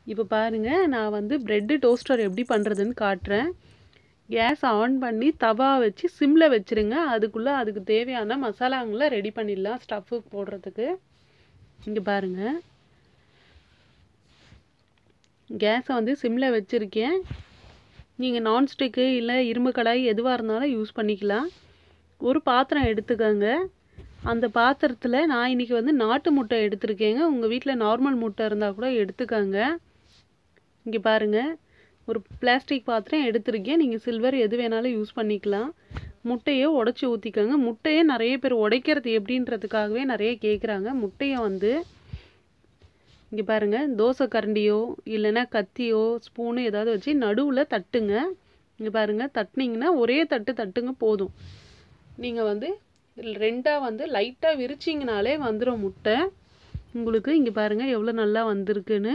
இப்போ பாருங்க நான் வந்து பிரெட்டு டோஸ்டர் எப்படி பண்ணுறதுன்னு காட்டுறேன் கேஸ் ஆன் பண்ணி தவா வச்சு சிம்மில் வச்சுருங்க அதுக்குள்ளே அதுக்கு தேவையான மசாலாங்களை ரெடி பண்ணிடலாம் ஸ்டஃப்பு போடுறதுக்கு இங்கே பாருங்க கேஸை வந்து சிம்மில் வச்சுருக்கேன் நீங்கள் நான்ஸ்டிக்கு இல்லை இரும்பு கடாய் எதுவாக இருந்தாலும் யூஸ் பண்ணிக்கலாம் ஒரு பாத்திரம் எடுத்துக்கோங்க அந்த பாத்திரத்தில் நான் இன்றைக்கி வந்து நாட்டு முட்டை எடுத்திருக்கேங்க உங்கள் வீட்டில் நார்மல் முட்டை இருந்தால் கூட எடுத்துக்கோங்க இங்கே பாருங்கள் ஒரு பிளாஸ்டிக் பாத்திரம் எடுத்திருக்கேன் நீங்கள் சில்வர் எது வேணாலும் யூஸ் பண்ணிக்கலாம் முட்டையை உடச்சி ஊற்றிக்கோங்க முட்டையை நிறைய பேர் உடைக்கிறது எப்படின்றதுக்காகவே நிறைய கேட்குறாங்க முட்டையை வந்து இங்கே பாருங்கள் தோசை கரண்டியோ இல்லைன்னா கத்தியோ ஸ்பூனு ஏதாவது வச்சு நடுவில் தட்டுங்க இங்கே பாருங்கள் தட்டினீங்கன்னா ஒரே தட்டு தட்டுங்க போதும் நீங்கள் வந்து ரெண்டாக வந்து லைட்டாக விரிச்சிங்கனாலே வந்துடும் முட்டை உங்களுக்கு இங்கே பாருங்கள் எவ்வளோ நல்லா வந்திருக்குன்னு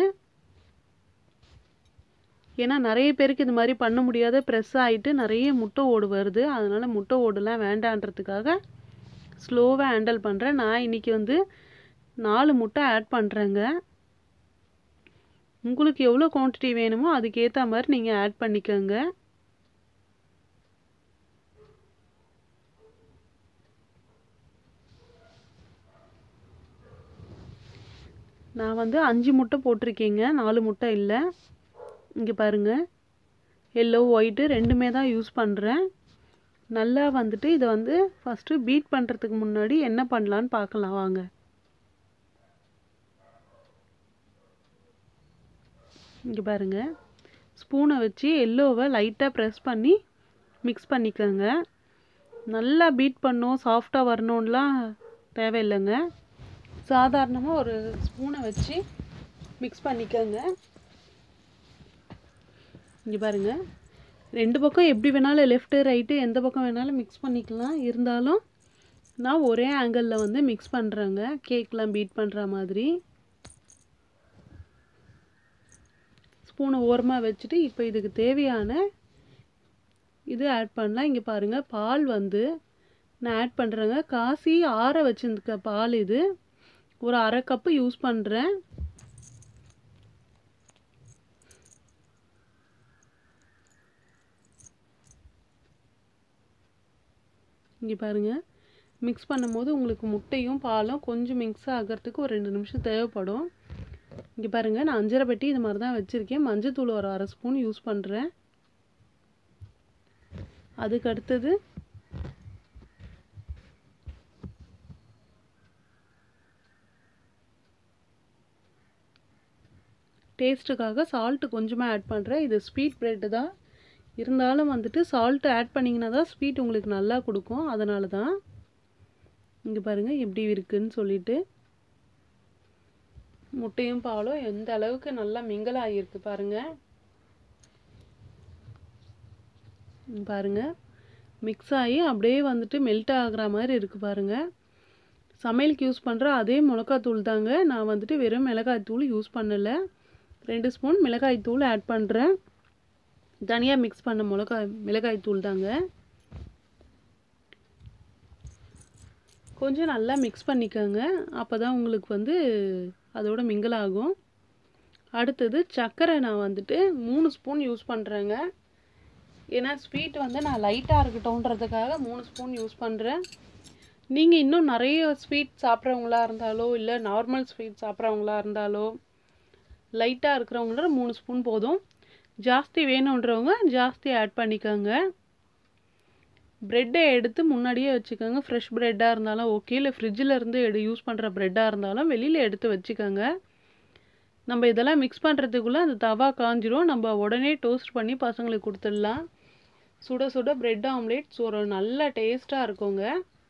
ஏன்னா நிறைய பேருக்கு இது மாதிரி பண்ண முடியாத ப்ரெஸ் ஆகிட்டு நிறைய முட்டை ஓடு வருது அதனால் முட்டை ஓடுலாம் வேண்டான்றதுக்காக ஸ்லோவாக ஹேண்டில் பண்ணுறேன் நான் இன்றைக்கி வந்து நாலு முட்டை ஆட் பண்ணுறேங்க உங்களுக்கு எவ்வளோ குவான்டிட்டி வேணுமோ அதுக்கேற்ற மாதிரி நீங்கள் ஆட் பண்ணிக்கோங்க நான் வந்து அஞ்சு முட்டை போட்டிருக்கேங்க நாலு முட்டை இல்லை இங்கே பாருங்கள் எல்லோ ஒயிட்டு ரெண்டுமே தான் யூஸ் பண்ணுறேன் நல்லா வந்துட்டு இதை வந்து ஃபஸ்ட்டு பீட் பண்ணுறதுக்கு முன்னாடி என்ன பண்ணலான்னு பார்க்கலாம் வாங்க இங்கே பாருங்கள் ஸ்பூனை வச்சு எல்லோவை லைட்டாக ப்ரெஸ் பண்ணி மிக்ஸ் பண்ணிக்கோங்க நல்லா பீட் பண்ணோம் சாஃப்டாக வரணும்லாம் தேவையில்லைங்க சாதாரணமாக ஒரு ஸ்பூனை வச்சு மிக்ஸ் பண்ணிக்கோங்க இங்கே பாருங்கள் ரெண்டு பக்கம் எப்படி வேணாலும் லெஃப்ட்டு ரைட்டு எந்த பக்கம் வேணாலும் மிக்ஸ் பண்ணிக்கலாம் இருந்தாலும் நான் ஒரே ஆங்கிளில் வந்து மிக்ஸ் பண்ணுறேங்க கேக்லாம் பீட் பண்ணுற மாதிரி ஸ்பூனை ஓரமாக வச்சுட்டு இப்போ இதுக்கு தேவையான இது ஆட் பண்ணலாம் இங்கே பாருங்கள் பால் வந்து நான் ஆட் பண்ணுறேங்க காசி ஆற வச்சுருக்க பால் இது ஒரு அரை கப்பு யூஸ் பண்ணுறேன் இங்கே பாருங்கள் மிக்ஸ் பண்ணும்போது உங்களுக்கு முட்டையும் பாலும் கொஞ்சம் மிக்ஸ் ஆகிறதுக்கு ஒரு ரெண்டு நிமிஷம் தேவைப்படும் இங்கே பாருங்கள் நான் அஞ்சரை பெட்டி இது மாதிரி தான் வச்சுருக்கேன் மஞ்சத்தூள் ஒரு அரை ஸ்பூன் யூஸ் பண்ணுறேன் அதுக்கு அடுத்தது டேஸ்ட்டுக்காக சால்ட்டு கொஞ்சமாக ஆட் பண்ணுறேன் இது ஸ்வீட் ப்ரெட்டு தான் இருந்தாலும் வந்துட்டு சால்ட்டு ஆட் பண்ணிங்கன்னா தான் ஸ்வீட் உங்களுக்கு நல்லா கொடுக்கும் அதனால தான் இங்கே பாருங்கள் எப்படி இருக்குன்னு சொல்லிட்டு முட்டையும் பாலும் எந்த அளவுக்கு நல்லா மிங்கல் ஆகியிருக்கு பாருங்கள் பாருங்கள் மிக்ஸ் ஆகி அப்படியே வந்துட்டு மெல்ட் ஆகிற மாதிரி இருக்குது பாருங்கள் சமையலுக்கு யூஸ் பண்ணுற அதே மிளகாத்தூள் தாங்க நான் வந்துட்டு வெறும் மிளகாய்த்தூள் யூஸ் பண்ணலை ரெண்டு ஸ்பூன் மிளகாய்த்தூள் ஆட் பண்ணுறேன் தனியாக மிக்ஸ் பண்ண மிளகாய் மிளகாய்த்தூள் தாங்க கொஞ்சம் நல்லா மிக்ஸ் பண்ணிக்கோங்க அப்போ தான் உங்களுக்கு வந்து அதோட மிங்கிள் ஆகும் அடுத்தது சர்க்கரை நான் வந்துட்டு மூணு ஸ்பூன் யூஸ் பண்ணுறேங்க ஏன்னா ஸ்வீட் வந்து நான் லைட்டாக இருக்கட்டும்ன்றதுக்காக மூணு ஸ்பூன் யூஸ் பண்ணுறேன் நீங்கள் இன்னும் நிறைய ஸ்வீட் சாப்பிட்றவங்களா இருந்தாலோ இல்லை நார்மல் ஸ்வீட் சாப்பிட்றவங்களா இருந்தாலோ லைட்டாக இருக்கிறவங்கள மூணு ஸ்பூன் போதும் ஜாஸ்தி வேணுன்றவங்க ஜாஸ்தி ஆட் பண்ணிக்கோங்க ப்ரெட்டை எடுத்து முன்னாடியே வச்சுக்கோங்க ஃப்ரெஷ் ப்ரெட்டாக இருந்தாலும் ஓகே இல்லை ஃப்ரிட்ஜில் இருந்து எடு யூஸ் பண்ணுற ப்ரெட்டாக இருந்தாலும் வெளியில் எடுத்து வச்சுக்கோங்க நம்ம இதெல்லாம் மிக்ஸ் பண்ணுறதுக்குள்ளே அந்த தவா காஞ்சிரும் நம்ம உடனே டோஸ்ட் பண்ணி பசங்களுக்கு கொடுத்துடலாம் சுட சுட ப்ரெட் ஆம்லேட்ஸ் ஒரு நல்ல டேஸ்ட்டாக இருக்குங்க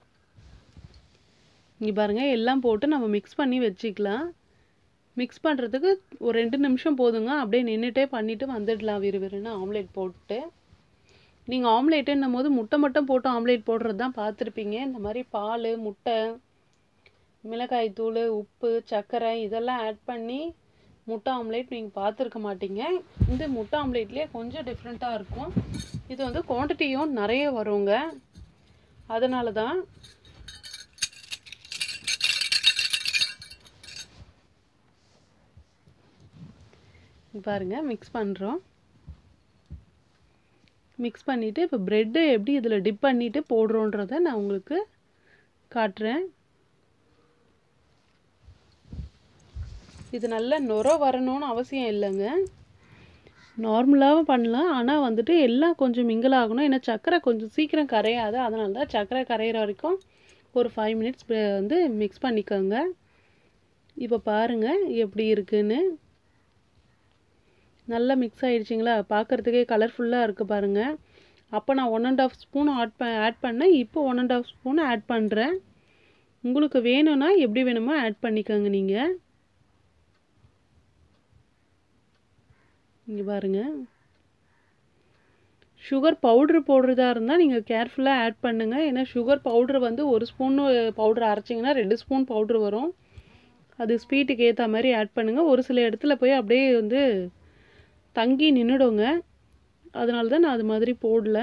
இங்கே பாருங்கள் எல்லாம் போட்டு நம்ம மிக்ஸ் பண்ணி வச்சுக்கலாம் மிக்ஸ் பண்ணுறதுக்கு ஒரு ரெண்டு நிமிஷம் போதுங்க அப்படியே நின்றுட்டே பண்ணிவிட்டு வந்துடலாம் விறுவிறுன்னு ஆம்லேட் போட்டு நீங்கள் ஆம்லேட்டுன்னும் போது முட்டை மட்டும் போட்டு ஆம்லேட் போடுறது தான் பார்த்துருப்பீங்க இந்த மாதிரி பால் முட்டை மிளகாய் தூள் உப்பு சர்க்கரை இதெல்லாம் ஆட் பண்ணி முட்டை ஆம்லேட் நீங்கள் பார்த்துருக்க மாட்டீங்க இந்த முட்டை ஆம்லேட்லேயே கொஞ்சம் டிஃப்ரெண்ட்டாக இருக்கும் இது வந்து குவான்டிட்டியும் நிறைய வருங்க அதனால தான் இங்க பாருங்க மிக்ஸ் பண்ணுறோம் மிக்ஸ் பண்ணிவிட்டு இப்போ ப்ரெட்டு எப்படி இதில் டிப் பண்ணிவிட்டு போடுறோன்றத நான் உங்களுக்கு காட்டுறேன் இது நல்லா நுர வரணும்னு அவசியம் இல்லைங்க நார்மலாகவும் பண்ணலாம் ஆனால் வந்துட்டு எல்லாம் கொஞ்சம் மிங்கிள் ஆகணும் ஏன்னா சர்க்கரை கொஞ்சம் சீக்கிரம் கரையாது அதனால தான் சர்க்கரை கரையிற வரைக்கும் ஒரு ஃபைவ் மினிட்ஸ் வந்து மிக்ஸ் பண்ணிக்கோங்க இப்போ பாருங்கள் எப்படி இருக்குன்னு நல்லா மிக்ஸ் ஆகிடுச்சிங்களா பார்க்குறதுக்கே கலர்ஃபுல்லாக இருக்குது பாருங்கள் அப்போ நான் one and half spoon add ப ஆட் பண்ணேன் இப்போ one and half spoon add பண்ணுறேன் உங்களுக்கு வேணும்னா எப்படி வேணுமோ ஆட் பண்ணிக்கோங்க நீங்கள் இங்கே பாருங்கள் சுகர் பவுட்ரு போடுறதா இருந்தால் நீங்கள் கேர்ஃபுல்லாக ஆட் பண்ணுங்கள் ஏன்னா சுகர் பவுட்ரு வந்து ஒரு ஸ்பூன் பவுட்ரு அரைச்சிங்கன்னா ரெண்டு ஸ்பூன் பவுட்ரு வரும் அது ஸ்வீட்டுக்கு ஏற்ற மாதிரி ஆட் பண்ணுங்கள் ஒரு சில இடத்துல போய் அப்படியே வந்து தங்கி நின்றுடுங்க அதனால தான் நான் அது மாதிரி போடல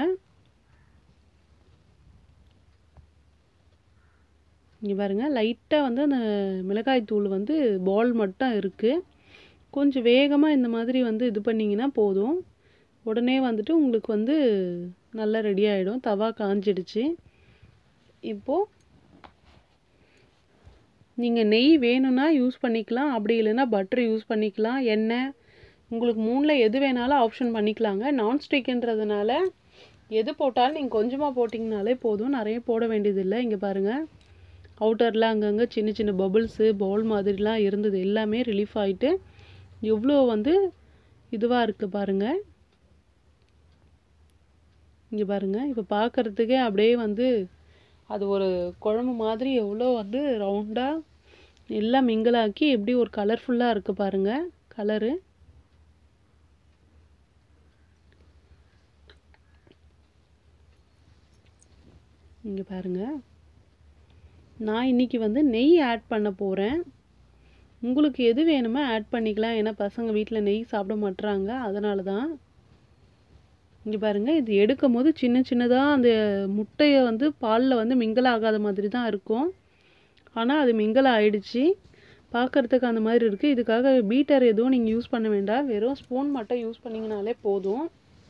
இங்கே பாருங்கள் லைட்டாக வந்து அந்த மிளகாய் தூள் வந்து பால் மட்டும் இருக்குது கொஞ்சம் வேகமாக இந்த மாதிரி வந்து இது பண்ணிங்கன்னா போதும் உடனே வந்துட்டு உங்களுக்கு வந்து நல்லா ரெடி ஆகிடும் தவா காஞ்சிடுச்சு இப்போது நீங்கள் நெய் வேணும்னா யூஸ் பண்ணிக்கலாம் அப்படி இல்லைன்னா பட்டர் யூஸ் பண்ணிக்கலாம் எண்ணெய் உங்களுக்கு மூணில் எது வேணாலும் ஆப்ஷன் பண்ணிக்கலாங்க நான்ஸ்டிக்குன்றதுனால எது போட்டாலும் நீங்கள் கொஞ்சமாக போட்டிங்கனாலே போதும் நிறைய போட வேண்டியதில்லை இங்கே பாருங்கள் அவுட்டரில் அங்கங்கே சின்ன சின்ன பபுள்ஸு பவுல் மாதிரிலாம் இருந்தது எல்லாமே ரிலீஃப் ஆகிட்டு எவ்வளோ வந்து இதுவாக இருக்குது பாருங்கள் இங்கே பாருங்கள் இப்போ பார்க்குறதுக்கே அப்படியே வந்து அது ஒரு குழம்பு மாதிரி எவ்வளோ வந்து ரவுண்டாக எல்லாம் மிங்கிளாக்கி எப்படி ஒரு கலர்ஃபுல்லாக இருக்குது பாருங்கள் கலரு இங்கே பாருங்கள் நான் இன்றைக்கி வந்து நெய் ஆட் பண்ண போகிறேன் உங்களுக்கு எது வேணுமோ ஆட் பண்ணிக்கலாம் ஏன்னா பசங்க வீட்டில் நெய் சாப்பிட மாட்டுறாங்க அதனால தான் இங்கே பாருங்கள் இது எடுக்கும் போது சின்ன சின்னதாக அந்த முட்டையை வந்து பாலில் வந்து மிங்கல் ஆகாத மாதிரி தான் இருக்கும் ஆனால் அது மிங்கல் ஆயிடுச்சு பார்க்குறதுக்கு அந்த மாதிரி இருக்குது இதுக்காக பீட்டர் எதுவும் நீங்கள் யூஸ் பண்ண வேண்டாம் வெறும் ஸ்பூன் மட்டும் யூஸ் பண்ணிங்கனாலே போதும்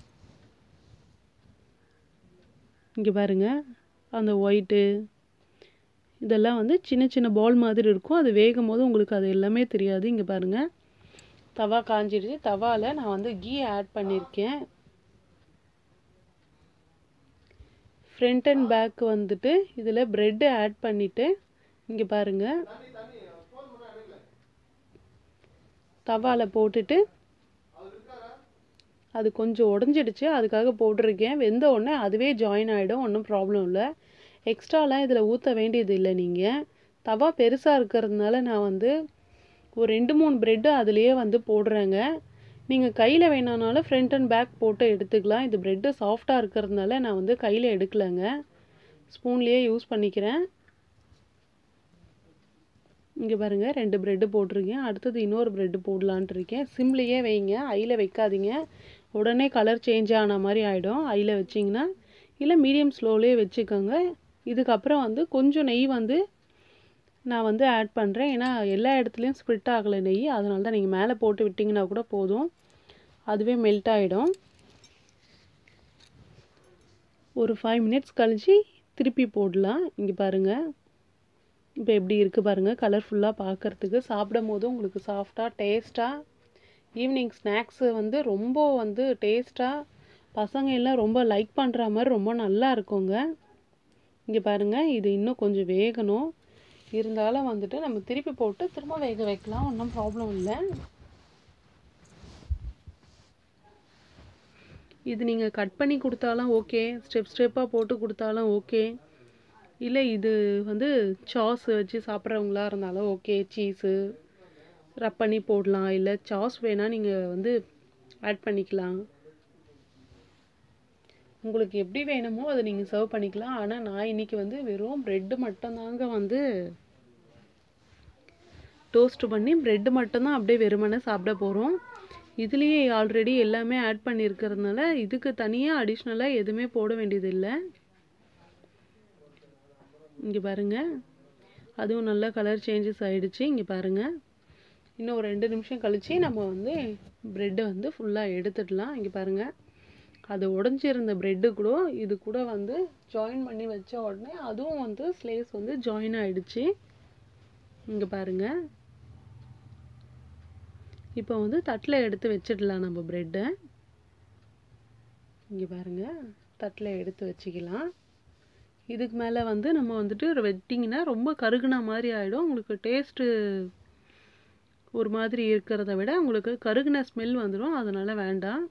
இங்கே பாருங்கள் அந்த ஒயிட்டு இதெல்லாம் வந்து சின்ன சின்ன பால் மாதிரி இருக்கும் அது வேகும் போது உங்களுக்கு அது எல்லாமே தெரியாது இங்கே பாருங்கள் தவா காஞ்சிடுச்சு தவாவில் நான் வந்து கீ ஆட் பண்ணியிருக்கேன் ஃப்ரண்ட் அண்ட் பேக் வந்துட்டு இதில் ப்ரெட்டு ஆட் பண்ணிவிட்டு இங்கே பாருங்கள் தவாவில் போட்டுட்டு அது கொஞ்சம் உடஞ்சிடுச்சு அதுக்காக போட்டிருக்கேன் வெந்த உடனே அதுவே ஜாயின் ஆகிடும் ஒன்றும் ப்ராப்ளம் இல்லை எக்ஸ்ட்ராலாம் இதில் ஊற்ற வேண்டியது இல்லை நீங்கள் தவா பெருசாக இருக்கிறதுனால நான் வந்து ஒரு ரெண்டு மூணு ப்ரெட்டு அதுலேயே வந்து போடுறேங்க நீங்கள் கையில் வேணானாலும் ஃப்ரண்ட் அண்ட் பேக் போட்டு எடுத்துக்கலாம் இது ப்ரெட்டு சாஃப்டாக இருக்கிறதுனால நான் வந்து கையில் எடுக்கலைங்க ஸ்பூன்லேயே யூஸ் பண்ணிக்கிறேன் இங்கே பாருங்கள் ரெண்டு ப்ரெட்டு போட்டிருக்கேன் அடுத்தது இன்னொரு ப்ரெட்டு போடலான்ட்டு இருக்கேன் சிம்லேயே வைங்க ஐயில் வைக்காதீங்க உடனே கலர் சேஞ்ச் ஆன மாதிரி ஆகிடும் ஐயில் வச்சிங்கன்னா இல்லை மீடியம் ஸ்லோலேயே வச்சுக்கோங்க இதுக்கப்புறம் வந்து கொஞ்சம் நெய் வந்து நான் வந்து ஆட் பண்ணுறேன் ஏன்னா எல்லா இடத்துலையும் ஸ்ப்ரிட் ஆகலை நெய் அதனால தான் நீங்கள் மேலே போட்டு விட்டிங்கன்னா கூட போதும் அதுவே மெல்ட் ஆகிடும் ஒரு ஃபைவ் மினிட்ஸ் கழிச்சு திருப்பி போடலாம் இங்கே பாருங்கள் இப்போ எப்படி இருக்குது பாருங்கள் கலர்ஃபுல்லாக பார்க்குறதுக்கு சாப்பிடும் போது உங்களுக்கு சாஃப்டாக டேஸ்ட்டாக ஈவினிங் ஸ்நாக்ஸு வந்து ரொம்ப வந்து டேஸ்ட்டாக பசங்க எல்லாம் ரொம்ப லைக் பண்ணுற மாதிரி ரொம்ப நல்லா இருக்குங்க இங்கே பாருங்கள் இது இன்னும் கொஞ்சம் வேகணும் இருந்தாலும் வந்துட்டு நம்ம திருப்பி போட்டு திரும்ப வேக வைக்கலாம் ஒன்றும் ப்ராப்ளம் இல்லை இது நீங்கள் கட் பண்ணி கொடுத்தாலும் ஓகே ஸ்டெப் ஸ்டெப்பாக போட்டு கொடுத்தாலும் ஓகே இல்லை இது வந்து சாஸ் வச்சு சாப்பிட்றவங்களா இருந்தாலும் ஓகே சீஸு ரப் பண்ணி போடலாம் இல்லை சாஸ் வேணால் நீங்கள் வந்து ஆட் பண்ணிக்கலாம் உங்களுக்கு எப்படி வேணுமோ அதை நீங்கள் சர்வ் பண்ணிக்கலாம் ஆனால் நான் இன்றைக்கி வந்து வெறும் ப்ரெட்டு மட்டும்தாங்க வந்து டோஸ்ட் பண்ணி ப்ரெட்டு மட்டும்தான் அப்படியே வெறுமனே சாப்பிட போகிறோம் இதுலேயே ஆல்ரெடி எல்லாமே ஆட் பண்ணியிருக்கிறதுனால இதுக்கு தனியாக அடிஷ்னலாக எதுவுமே போட வேண்டியதில்லை இங்கே பாருங்கள் அதுவும் நல்லா கலர் சேஞ்சஸ் ஆகிடுச்சு இங்கே பாருங்கள் இன்னும் ஒரு ரெண்டு நிமிஷம் கழிச்சு நம்ம வந்து ப்ரெட்டை வந்து ஃபுல்லாக எடுத்துடலாம் இங்கே பாருங்கள் அது உடஞ்சிருந்த ப்ரெட்டு கூட இது கூட வந்து ஜாயின் பண்ணி வச்ச உடனே அதுவும் வந்து ஸ்லேஸ் வந்து ஜாயின் ஆயிடுச்சு இங்கே பாருங்க இப்போ வந்து தட்டில் எடுத்து வச்சிடலாம் நம்ம ப்ரெட்டை இங்கே பாருங்க தட்டில் எடுத்து வச்சுக்கலாம் இதுக்கு மேலே வந்து நம்ம வந்துட்டு வெட்டிங்கன்னா ரொம்ப கருகுன மாதிரி ஆகிடும் உங்களுக்கு டேஸ்ட்டு ஒரு மாதிரி இருக்கிறத விட உங்களுக்கு கருகுன ஸ்மெல் வந்துடும் அதனால் வேண்டாம்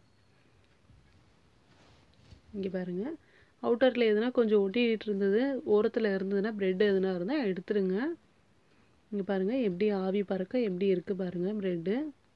இங்கே பாருங்க அவுட்டரில் எதுனா கொஞ்சம் ஒட்டிகிட்டு இருந்தது ஓரத்தில் இருந்ததுன்னா ப்ரெட் எதுனா இருந்தால் எடுத்துருங்க இங்கே பாருங்கள் எப்படி ஆவி பறக்க எப்படி இருக்குது பாருங்கள் ப்ரெட்டு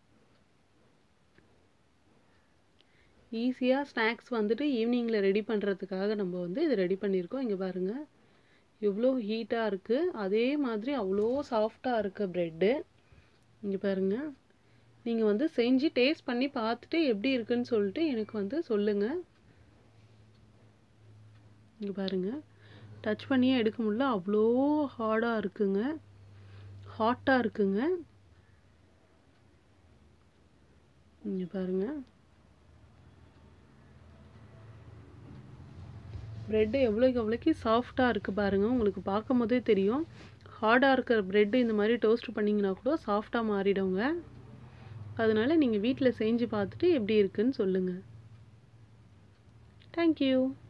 ஈஸியாக ஸ்நாக்ஸ் வந்துட்டு ஈவினிங்கில் ரெடி பண்ணுறதுக்காக நம்ம வந்து இது ரெடி பண்ணியிருக்கோம் இங்கே பாருங்கள் எவ்வளோ ஹீட்டாக இருக்குது அதே மாதிரி அவ்வளோ சாஃப்டாக இருக்குது ப்ரெட்டு இங்கே பாருங்கள் நீங்கள் வந்து செஞ்சு டேஸ்ட் பண்ணி பார்த்துட்டு எப்படி இருக்குன்னு சொல்லிட்டு எனக்கு வந்து சொல்லுங்கள் இங்கே பாருங்கள் டச் பண்ணியே எடுக்க முடியல அவ்வளோ ஹார்டாக இருக்குங்க ஹாட்டாக இருக்குங்க இங்கே பாருங்கள் ப்ரெட்டு எவ்வளோக்கு எவ்வளோக்கு சாஃப்டாக இருக்குது பாருங்கள் உங்களுக்கு பார்க்கும் போதே தெரியும் ஹார்டாக இருக்கிற ப்ரெட்டு இந்த மாதிரி டோஸ்ட் பண்ணிங்கன்னா கூட சாஃப்டாக மாறிடுங்க அதனால் நீங்கள் வீட்டில் செஞ்சு பார்த்துட்டு எப்படி இருக்குன்னு சொல்லுங்கள் தேங்க்யூ